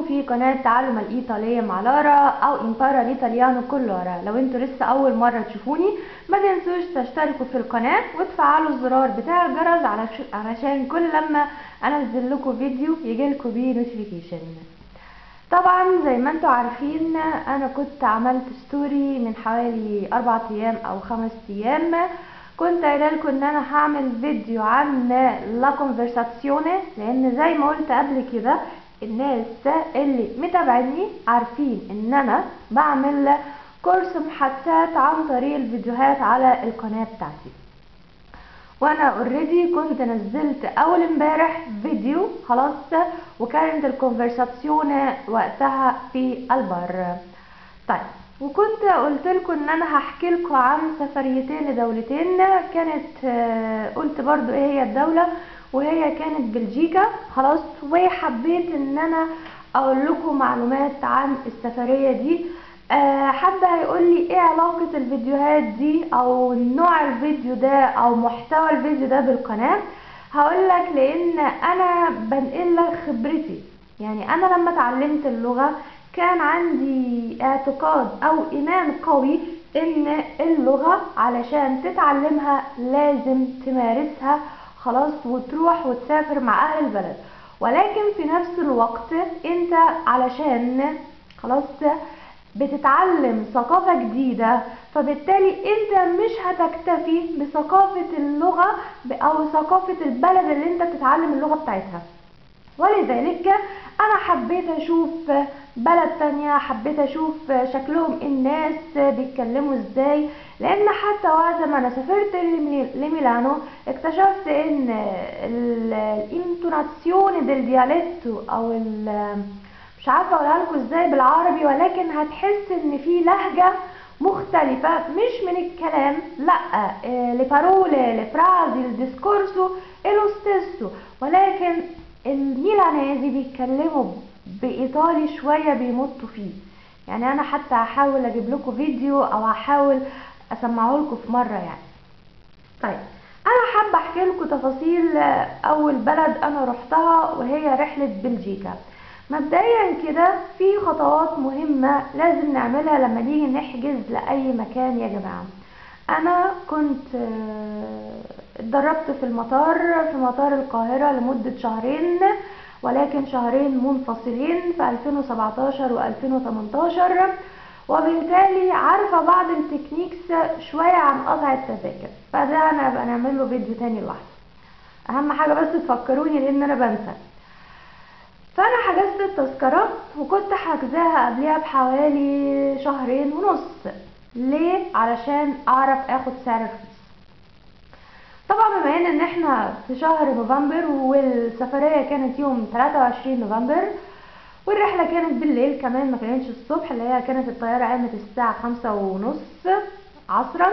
في قناة تعلم الإيطالية مع لارا أو إمبارا الإيطاليانو كل لارا لو انتوا لسه أول مرة تشوفوني ما تنسوش تشتركوا في القناة وتفعلوا الزرار بتاع الجرس علش- علشان كل لما أنزل لكم فيديو يجيلكوا بيه نوتيفيكيشن طبعا زي ما انتوا عارفين انا كنت عملت ستوري من حوالي اربع ايام او خمس ايام كنت قايله لكم ان انا هعمل فيديو عن لا كونفرساسيوني لان زي ما قلت قبل كده الناس اللي متابعيني عارفين ان انا بعمل كورس محادثات عن طريق الفيديوهات على القناه بتاعتي وانا اوريدي كنت نزلت اول امبارح فيديو خلاص وكانت الكونفرساسيون وقتها في البر طيب وكنت قلت لكم ان انا هحكي لكم عن سفريتين لدولتين كانت آه، قلت برضو ايه هي الدولة وهي كانت بلجيكا خلاص وحبيت ان انا اقول لكم معلومات عن السفرية دي آه، حد هيقول لي ايه علاقة الفيديوهات دي او نوع الفيديو ده او محتوى الفيديو ده بالقناة هقول لك لان انا بنقل لك خبرتي يعني انا لما اتعلمت اللغة كان عندي اعتقاد او ايمان قوي ان اللغة علشان تتعلمها لازم تمارسها خلاص وتروح وتسافر مع اهل البلد ولكن في نفس الوقت انت علشان خلاص بتتعلم ثقافة جديدة فبالتالي انت مش هتكتفي بثقافة اللغة ب- او ثقافة البلد اللي انت بتتعلم اللغة بتاعتها ولذلك انا حبيت اشوف بلد تانية حبيت اشوف شكلهم الناس بيتكلموا ازاي لان حتى وقت ما انا سافرت لمي- لميلانو اكتشفت ان الانتوناسيون ديل دياليتو او ال- مش عارفه اقولها لكم ازاي بالعربي ولكن هتحس ان في لهجه مختلفة مش من الكلام لا آه، le parole le frasi il discorso è lo stesso ولكن الميلانيزي بيتكلموا بإيطالي شوية بيمطوا فيه يعني أنا حتى هحاول أجيب لكم فيديو أو هحاول أسمعه لكم في مرة يعني طيب انا حابه احكي لكم تفاصيل آه، اول بلد انا رحتها وهي رحله بلجيكا مبدئيا كده في خطوات مهمه لازم نعملها لما نيجي نحجز لاي مكان يا جماعه انا كنت آه، اتدربت في المطار في مطار القاهره لمده شهرين ولكن شهرين منفصلين في 2017 و2018 وبالتالي عارفة بعض التكنيكس شوية عن قطع التذاكر فده انا هبقى نعمل له فيديو تاني لوحده اهم حاجة بس تفكروني لان انا بنسى فانا حجزت التذكرة وكنت حاجزاها قبلها بحوالي شهرين ونص ليه علشان اعرف اخد سعر رخيص طبعا بما ان ان احنا في شهر نوفمبر والسفرية كانت يوم 23 نوفمبر والرحلة كانت بالليل كمان ما كانتش الصبح اللي هي كانت الطيارة قامت الساعة خمسة ونص عصرا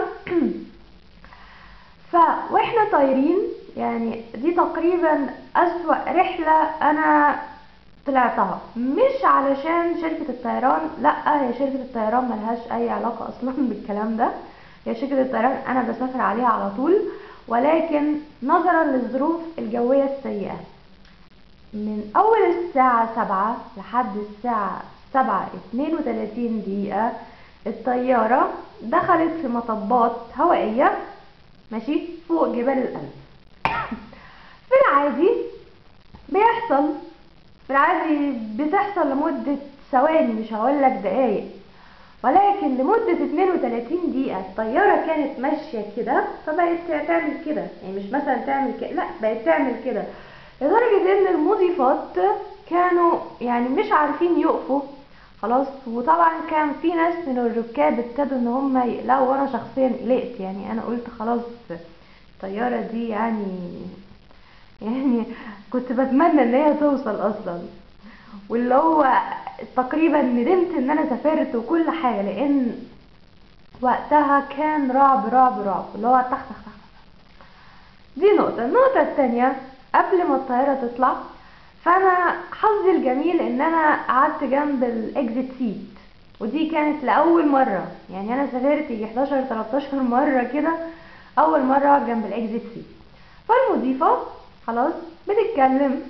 ف واحنا طايرين يعني دي تقريبا أسوأ رحلة أنا طلعتها مش علشان شركة الطيران لا هي شركة الطيران ملهاش أي علاقة أصلا بالكلام ده هي شركة الطيران أنا بسافر عليها على طول ولكن نظرا للظروف الجوية السيئة من أول الساعة سبعة لحد الساعة سبعة اتنين وتلاتين دقيقة الطيارة دخلت في مطبات هوائية ماشي فوق جبال الألب في العادي بيحصل في العادي بتحصل لمدة ثواني مش هقولك دقايق ولكن لمدة 32 دقيقة الطيارة كانت ماشية كده فبقت تعمل كده يعني مش مثلا تعمل كده لا بقت تعمل كده لدرجة ان المضيفات كانوا يعني مش عارفين يقفوا خلاص وطبعا كان في ناس من الركاب ابتدوا ان هم يقلقوا وانا شخصيا قلقت يعني انا قلت خلاص الطيارة دي يعني يعني كنت بتمنى ان هي توصل اصلا واللي هو تقريبا ندمت ان انا سافرت وكل حاجة لان وقتها كان رعب رعب رعب اللي هو تخ تخ تخ دي نقطة النقطة التانية قبل ما الطيارة تطلع فانا حظي الجميل ان انا قعدت جنب الاكزيت سيت ودي كانت لاول مرة يعني انا سافرت يجي 11 13 مرة كده اول مرة اقعد جنب الاكزيت سيت فالمضيفة خلاص بتتكلم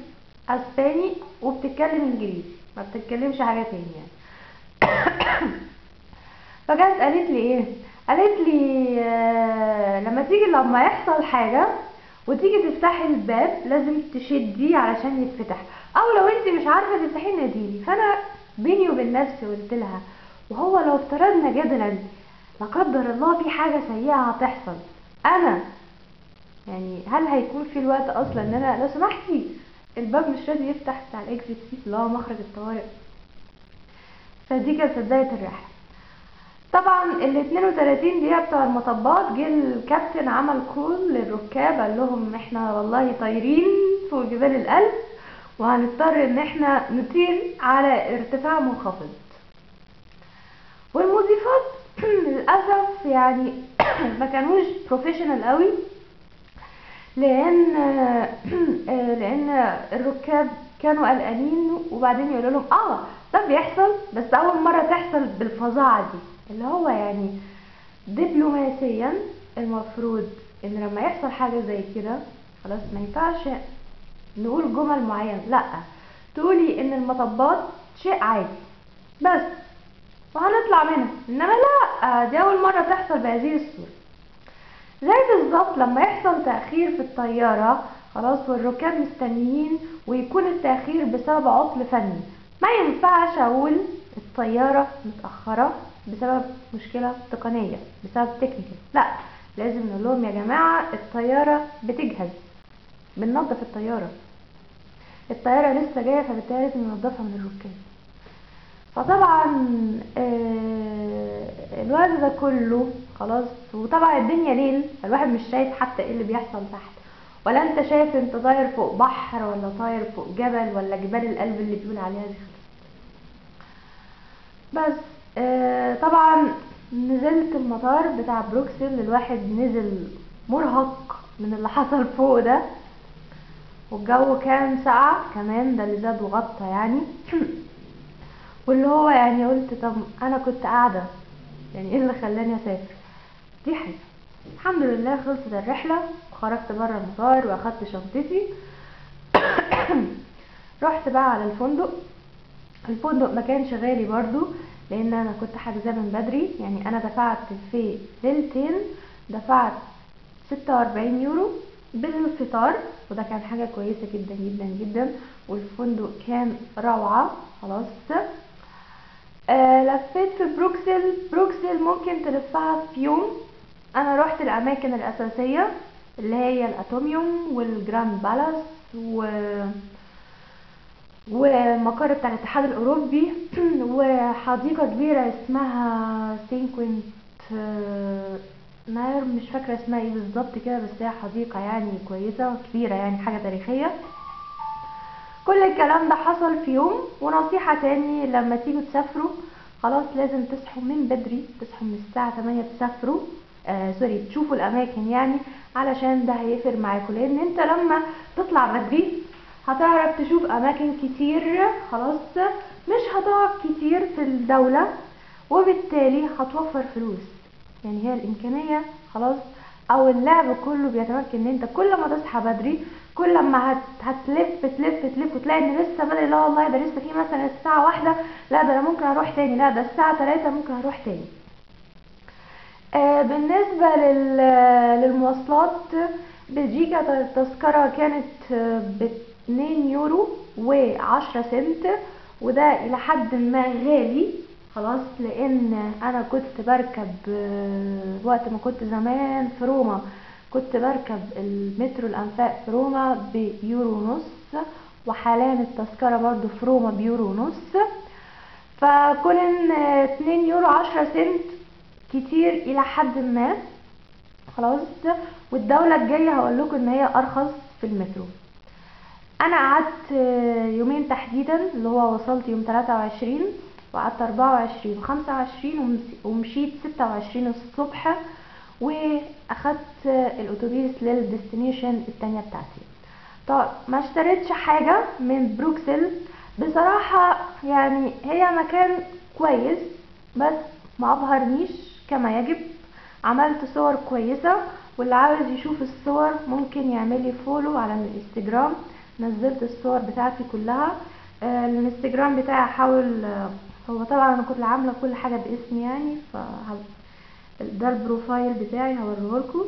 اسباني وبتتكلم انجليزي ما بتتكلمش حاجه تاني يعني فجت قالت لي ايه قالت لي آه لما تيجي لما يحصل حاجه وتيجي تفتحي الباب لازم تشديه علشان يتفتح او لو انت مش عارفه تفتحيه ناديلي فانا بيني وبين نفسي قلت لها وهو لو افترضنا جدلا لا قدر الله في حاجه سيئه هتحصل انا يعني هل هيكون في الوقت اصلا ان انا لو سمحتي الباب مش راضي يفتح بتاع الاكزيت سيت اللي هو مخرج الطوارئ فدي كانت بدايه الرحله طبعا ال 32 دقيقة بتوع المطبات جه الكابتن عمل كول للركاب قال لهم احنا والله طايرين فوق جبال الألب وهنضطر ان احنا نطير على ارتفاع منخفض والمضيفات للأسف يعني ما كانوش بروفيشنال قوي لان لان الركاب كانوا قلقانين وبعدين يقولوا لهم اه ده بيحصل بس اول مره تحصل بالفظاعه دي اللي هو يعني دبلوماسيا المفروض ان لما يحصل حاجه زي كده خلاص ما ينفعش نقول جمل معينه لا تقولي ان المطبات شيء عادي بس وهنطلع منها انما لا دي اول مره تحصل بهذه الصوره زي بالظبط لما يحصل تأخير في الطيارة خلاص والركاب مستنيين ويكون التأخير بسبب عطل فني ما ينفعش أقول الطيارة متأخرة بسبب مشكلة تقنية بسبب تكنيكال لا لازم نقول لهم يا جماعة الطيارة بتجهز بننظف الطيارة الطيارة لسه جاية فبالتالي لازم ننظفها من الركاب فطبعا آه الوقت ده كله خلاص وطبعا الدنيا ليل الواحد مش شايف حتى ايه اللي بيحصل تحت ولا انت شايف انت طاير فوق بحر ولا طاير فوق جبل ولا جبال القلب اللي بيقول عليها دي بس آه طبعا نزلت المطار بتاع بروكسل الواحد نزل مرهق من اللي حصل فوق ده والجو كان ساقع كمان ده اللي زاد وغطى يعني واللي هو يعني قلت طب انا كنت قاعده يعني ايه اللي خلاني اسافر دي حاجه الحمد لله خلصت الرحله وخرجت بره المطار واخدت شنطتي رحت بقى على الفندق الفندق ما كانش غالي برضو لان انا كنت حاجزاه من بدري يعني انا دفعت في ليلتين دفعت ستة واربعين يورو بالفطار وده كان حاجة كويسة جدا جدا جدا والفندق كان روعة خلاص آه لفيت في بروكسل بروكسل ممكن تلفها في يوم انا رحت الاماكن الاساسية اللي هي الاتوميوم والجراند بالاس و والمقر بتاع الاتحاد الاوروبي وحديقة كبيرة اسمها سينكوينت ناير مش فاكرة اسمها ايه بالظبط كده بس هي حديقة يعني كويسة كبيرة يعني حاجة تاريخية كل الكلام ده حصل في يوم ونصيحة تاني لما تيجوا تسافروا خلاص لازم تصحوا من بدري تصحوا من الساعة 8 تسافروا آه سوري تشوفوا الأماكن يعني علشان ده هيفرق معاكم لأن انت لما تطلع بدري هتعرف تشوف أماكن كتير خلاص مش هتقعد كتير في الدولة وبالتالي هتوفر فلوس يعني هي الإمكانية خلاص او اللعب كله بيتمكن ان انت كل ما تصحى بدري كل ما هت... هتلف تلف تلف وتلاقي ان لسه بدري لا والله ده لسه في مثلا الساعة واحدة لا ده انا ممكن اروح تاني لا ده الساعة تلاتة ممكن اروح تاني آه بالنسبة لل... للمواصلات بلجيكا التذكرة كانت باتنين يورو وعشرة سنت وده الى حد ما غالي خلاص لان انا كنت بركب وقت ما كنت زمان في روما كنت بركب المترو الانفاق في روما بيورو ونص وحاليا التذكرة برضو في روما بيورو ونص فكون ان اتنين يورو عشرة سنت كتير الى حد ما خلاص والدولة الجاية هقول لكم ان هي ارخص في المترو انا قعدت يومين تحديدا اللي هو وصلت يوم 23 وقعدت 24 و25 ومشيت 26 الصبح واخدت الاتوبيس للديستنيشن التانية بتاعتي طب ما اشتريتش حاجة من بروكسل بصراحة يعني هي مكان كويس بس ما ابهرنيش كما يجب عملت صور كويسة واللي عاوز يشوف الصور ممكن يعمل لي فولو على الانستجرام نزلت الصور بتاعتي كلها آه، الانستجرام بتاعي هحاول آه، هو طبعا انا كنت عامله كل حاجه باسمي يعني ف ده البروفايل بتاعي هوريهولكوا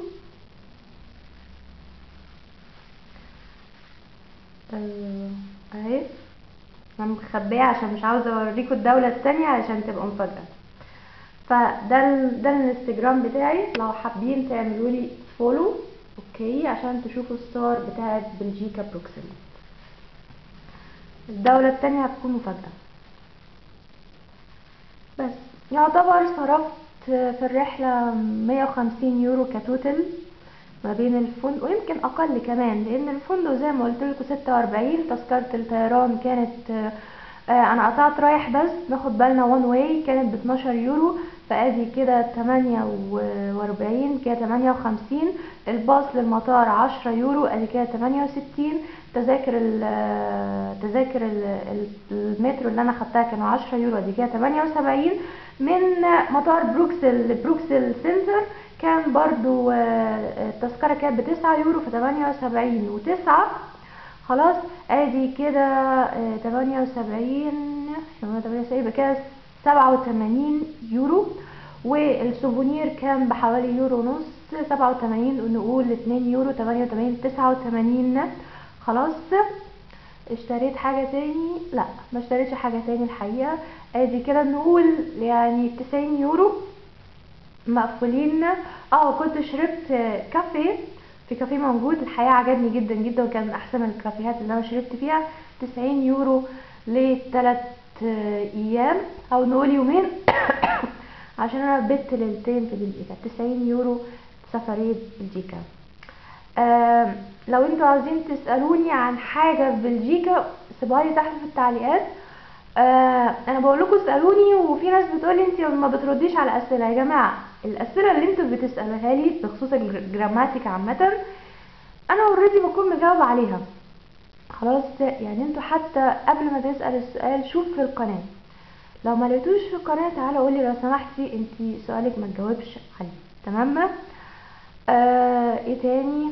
آه، اهي انا مخبيه عشان مش عاوزه اوريكم الدوله التانية عشان تبقى مفاجاه فده ال... ده الانستجرام بتاعي لو حابين تعملوا لي فولو اوكي عشان تشوفوا الصور بتاعت بلجيكا بروكسل الدولة التانية هتكون مفاجأة بس يعتبر صرفت في الرحلة 150 يورو كتوتل ما بين الفندق ويمكن اقل كمان لان الفندق زي ما قلت لكم 46 تذكرة الطيران كانت آه انا قطعت رايح بس ناخد بالنا وان واي كانت ب 12 يورو فادي كده 48 كده 58 الباص للمطار 10 يورو ادي كده 68 تذاكر ال تذاكر ال المترو اللي انا خدتها كانوا 10 يورو ادي كده 78 من مطار بروكسل لبروكسل سنتر كان برضو التذكرة كانت بتسعة يورو في تمانية وسبعين وتسعة خلاص ادي كده تمانية وسبعين تمانية وسبعين كده سبعة وتمانين يورو والسوفونير كان بحوالي يورو ونص سبعة وتمانين نقول اتنين يورو تمانية وتمانين تسعة وتمانين خلاص اشتريت حاجة تاني لا ما اشتريتش حاجة تاني الحقيقة ادي كده نقول يعني تسعين يورو مقفولين اه كنت شربت كافيه في كافيه موجود الحقيقة عجبني جدا جدا وكان من احسن الكافيهات اللي انا شربت فيها تسعين يورو لتلات ايام او نقول يومين عشان انا بت ليلتين في بلجيكا تسعين يورو سفرية بلجيكا آه لو انتوا عاوزين تسألوني عن حاجة في بلجيكا سيبوها لي تحت في التعليقات آه انا بقول لكم اسالوني وفي ناس بتقول انت ما بترديش على اسئله يا جماعه الاسئله اللي انتوا بتسالوها لي بخصوص الجراماتيك عامه انا اوريدي بكون مجاوب عليها خلاص يعني انتوا حتى قبل ما تسال السؤال شوف في القناه لو ما لقيتوش في القناه تعالى قولي لو سمحتي انت سؤالك ما تجاوبش عليه تمام آه ايه تاني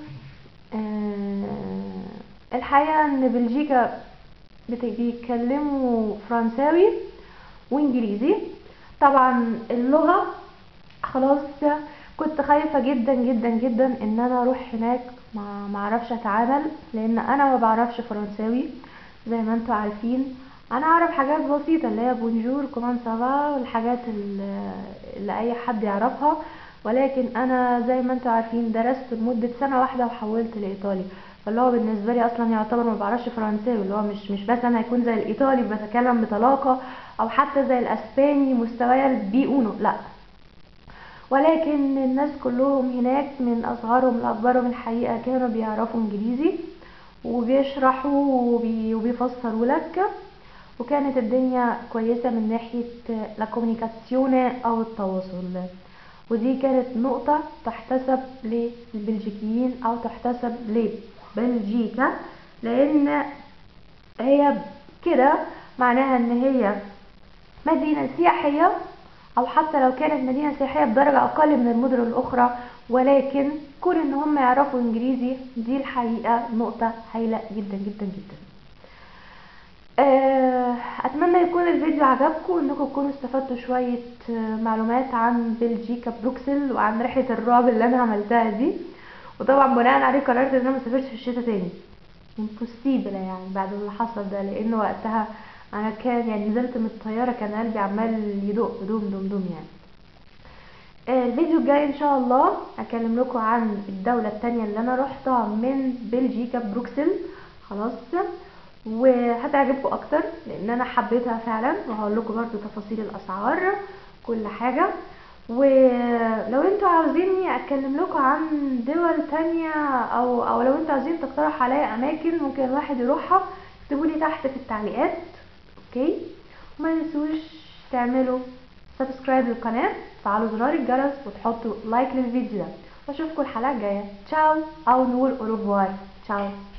آه الحقيقه ان بلجيكا بيتكلموا فرنساوي وانجليزي طبعا اللغة خلاص كنت خايفة جدا جدا جدا ان انا اروح هناك ما معرفش اتعامل لان انا ما بعرفش فرنساوي زي ما انتوا عارفين انا اعرف حاجات بسيطة اللي هي بونجور كومان سافا والحاجات اللي اي حد يعرفها ولكن انا زي ما انتوا عارفين درست لمدة سنة واحدة وحولت لايطالي فاللي هو بالنسبة لي اصلا يعتبر ما بعرفش فرنساوي اللي هو مش مش مثلا هيكون زي الايطالي بتكلم بطلاقة او حتى زي الاسباني مستواي البي اونو لا ولكن الناس كلهم هناك من اصغرهم لاكبرهم الحقيقة كانوا بيعرفوا انجليزي وبيشرحوا وبي وبيفسروا لك وكانت الدنيا كويسة من ناحية لا كوميونيكاسيون او التواصل ودي كانت نقطة تحتسب للبلجيكيين او تحتسب لبلجيكا لان هي كده معناها ان هي مدينة سياحية او حتى لو كانت مدينة سياحية بدرجة اقل من المدن الاخرى ولكن كون ان هم يعرفوا انجليزي دي الحقيقة نقطة هايلة جدا جدا جدا اتمنى يكون الفيديو عجبكم انكم تكونوا استفدتوا شوية معلومات عن بلجيكا بروكسل وعن رحلة الرعب اللي انا عملتها دي وطبعا بناء عليه قررت ان انا مسافرش في الشتاء تاني امبوسيبل يعني بعد اللي حصل ده لان وقتها انا كان يعني نزلت من الطيارة كان قلبي عمال يدق دوم دوم دوم يعني الفيديو الجاي ان شاء الله هكلم لكم عن الدولة التانية اللي انا روحتها من بلجيكا بروكسل خلاص وهتعجبكم اكتر لان انا حبيتها فعلا وهقول لكم برضو تفاصيل الاسعار كل حاجة ولو انتوا عاوزيني اتكلم لكم عن دول تانية او او لو انتوا عاوزين تقترح عليا اماكن ممكن الواحد يروحها اكتبوا لي تحت في التعليقات اوكي وما تنسوش تعملوا سبسكرايب للقناة تفعلوا زرار الجرس وتحطوا لايك للفيديو ده واشوفكم الحلقة الجاية تشاو او نقول اوروفوار تشاو